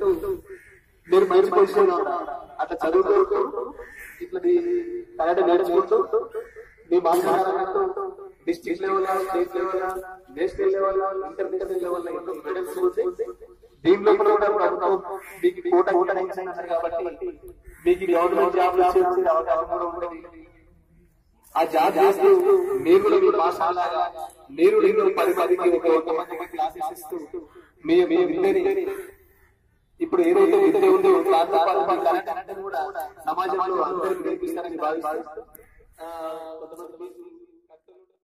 మీరు మంచి పొజిషన్ అట్లా చదువుతూ ఇట్లా మీ కరాటే నేర్చుకుంటూ మీ మాట్లాడాలంటూ district level state level national level international level ఎన్నో మెడల్స్ ఉంది దీంట్లో కూడా ప్రభుత్వం మీకు కోట కోట ఇచ్చిందన్నారు కాబట్టి మీకు గవర్నమెంట్ జాబ్ వచ్చే అవకాశం కూడా ఉంటుంది ఆ జాబ్ చేస్తూ మీరు కూడా మీ పాఠశాలగా మీరు ఎన్నో పది మందికి ఒక ఒక మందికి క్లాసెస్ ఇస్తూ మీ మీ విద్యని ఇప్పుడు ఏదైతే విద్య ఉందో దాంతో పాటు మీ కరెంట్ కూడా సమాజంలో అందరికీ నేర్పిస్తారని భావిస్తూ ఆ, కొంతమంది